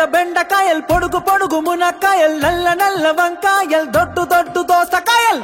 బెండకాయల్ పొడుగు పొడుగు మునక్కాయల్ నల్ల నల్ల వంకాయల్ దొడ్డు దొడ్డు దోసకాయల్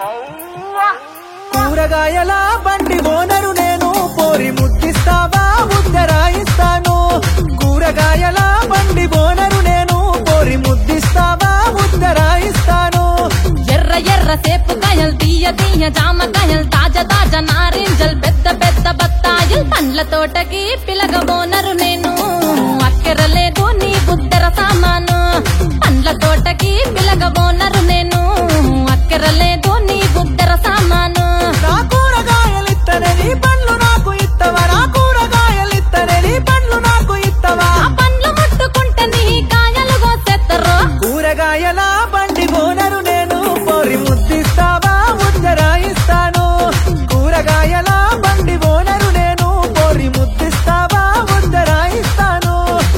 కూరగాయల బండి ఓనరు నేను పోరి ముద్దిస్తావా ముద్దరాయిస్తాను కూరగాయల బండి ఓనరు నేను పోరి ముద్దిస్తావా ముద్దరాయిస్తాను ఎర్ర ఎర్ర సేపుకాయలు తీయ తీయ జామకాయలు తాజా తాజా నారింజల్ పెద్ద పెద్ద బత్తాయిల్ పండ్ల తోటకి పిలగబోనరు నేను అక్కెర లేదు నీ బుద్దర సామాను పండ్ల తోటకి పిలగబోనరు నేను అక్కెర లేదు నీ బుద్దర సామాను నా కూరగాయలిత్తనే నీ పండ్లు నాకు ఇత్తవా నా కూరగాయలిత్తనే నీ పండ్లు నాకు ఇత్తవా ఆ పండ్లు ముట్టుకుంటే నీ కాయలు కోసేత్తరు కూరగాయల బండి ఓనరు నేను పోరి ముద్దిస్తావా ముద్దరాయిస్తాను కూరగాయల బండి ఓనరు నేను పోరి ముద్దిస్తావా ముద్దరాయిస్తాను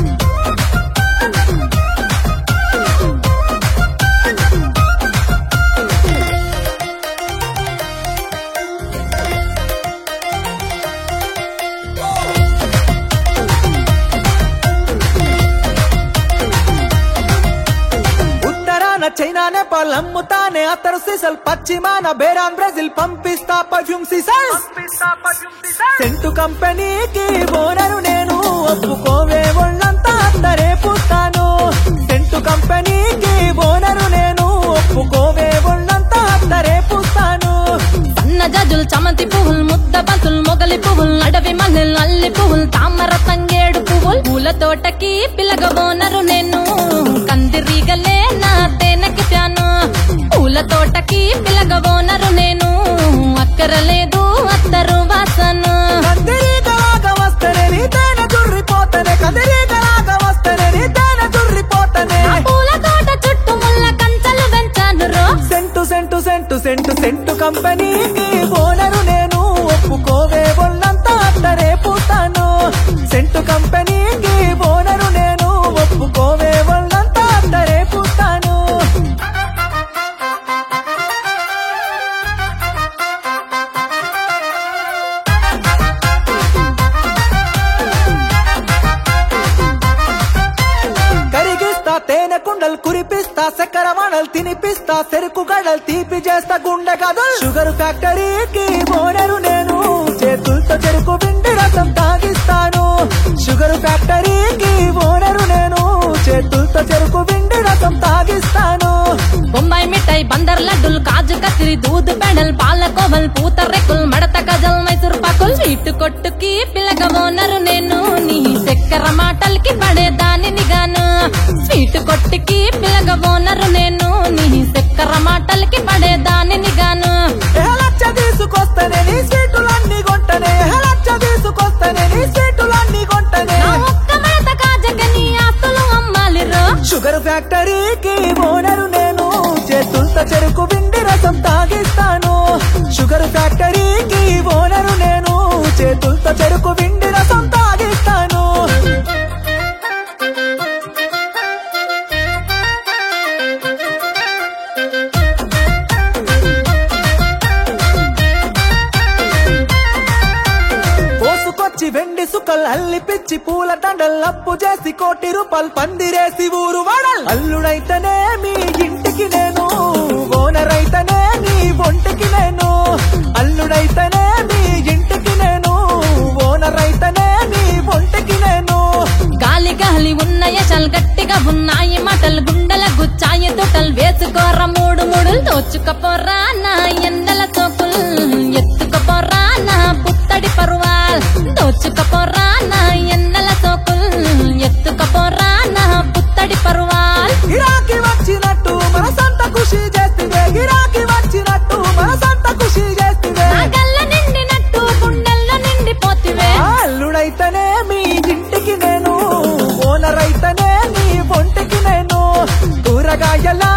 ఉత్తరాన చైనా నేపాల్ అమ్ముతానే అత్తరు సీసల్ పశ్చిమాన బేరాన్ బ్రెజిల్ పంపిస్తా పర్ఫ్యూమ్ సీసల్ సెంటు కంపెనీకి ఓనరు నేను ఒప్పుకోవే ఒళ్ళంతా అత్తరే పూస్తాను సెంటు కంపెనీకి ఓనరు నేను ఒప్పుకోవే ఒళ్ళంతా అత్తరే పూస్తాను సన్న జజులు చమంతి పువ్వులు ముద్ద బంతులు మొగలి పువ్వులు అడవి మల్లెలు అల్లి పువ్వులు తామర తంగేడు పువ్వులు పూల తోటకి పిలగబోనరు నేను కందిరీగలే నా తేనెకి ప్యాను పూల తోటకి పిలగబోనరు నేను అక్కర లేదు అత్తరు వాసను కందిరీగలాగా వస్తేనే నీ తేనె చుర్రిపోతనే కందిరీగలాగా వస్తేనే నీ తేనె చుర్రిపోతనే ఆ పూల తోట చుట్టూ ముళ్ళ కంచెలు పెంచాను రో scent scent scent scent scent కంపెనీకి ఓనరు నేను ఒప్పుకోవే ఒళ్ళంతా అత్తరే పూస్తాను సెంటు కంపెనీకి ఓనరు నేను ఒప్పుకోవే ఒళ్ళంతా అత్తరే పూస్తాను కరిగిస్తా తేనె కుండలు కురిపిస్తా చక్కెర వాడలు తినిపిస్తా చెరుకు గడలు తీపి చేస్తా గుండె కదలు షుగర్ ఫ్యాక్టరీకి ఓనరు నేను చేతులతో చెరుకు పిండి రసం తాగిస్తాను షుగర్ ఫ్యాక్టరీకి ఓనరు నేను చేతులతో చెరుకు పిండి రసం తాగిస్తాను బొంబాయి మిఠాయి బందర్ లడ్డులు కాజు కత్తిరి దూద్ పెడల్ పాల కోవల్ పూత రెక్కుల్ మడత గజల్ మైసూర్ పాకుల్ స్వీట్ కొట్టుకి పిలగబోనరు నేను నీ చక్కెర మాటలకి పడేదానిని గాను స్వీట్ కొట్టుకి పిలగబోనరు నేను నీ చక్కెర మాటలకి పడేదానిని గాను ఎహలచ్చ తీసుకొస్తేనే నీ స్వీటులన్నీ కొంటనే ఎహలచ్చ తీసుకొస్తేనే నీ స్వీటులన్నీ కొంటనే నా ఒక్క మడత కాజక నీ ఆస్తులు అమ్మాలిరో షుగర్ ఫ్యాక్టరీకి ఓనరు నేను చేతులతో చెరుకు పిండి రసం తాగిస్తాను షుగర్ ఫ్యాక్టరీకి ఓనరు నేను చేతులతో చెరుకు పిండి రసం తాగిస్తాను పోసుకొచ్చి వెండి సుకల్ అల్లి పిచ్చి పూల దండల్ అప్పు చేసి కోటి రూపాయలు పందిరేసి ఊరు వాడల్ అల్లుడైతేనే మీ ఇంటికి నేను ఓనర్ అయితేనే నీ ఒంటికి నేను అల్లుడైతేనే మీ ఇంటికి నేను ఓనర్ అయితేనే నీ ఒంటికి నేను గాలి గాలి ఉన్న యశాలు గట్టిగా ఉన్నాయి మాటలు గుండెల గుచ్చాయి తుటలు వేసుకోర మూడు మూడులు దోచుకపోరా నా ఎండల తోపుల్ ఎత్తుకపోరా నా పుత్తడి పరువాల్ దోచుకపోరా నా ఎండల తోపుల్ ఎత్తుకపోరా నా పుత్తడి పరువాల్ గిరాకీ వచ్చినట్టు మన సంత ఖుషి చేస్తే గిరాకీ వచ్చినట్టు మన సంత ఖుషి చేస్తే నా గల్ల నిండినట్టు గుండెల్లో నిండిపోతివే అల్లుడైతేనే మీ ఇంటికి నేను ఓనర్ అయితేనే నీ ఒంటికి నేను కూరగాయల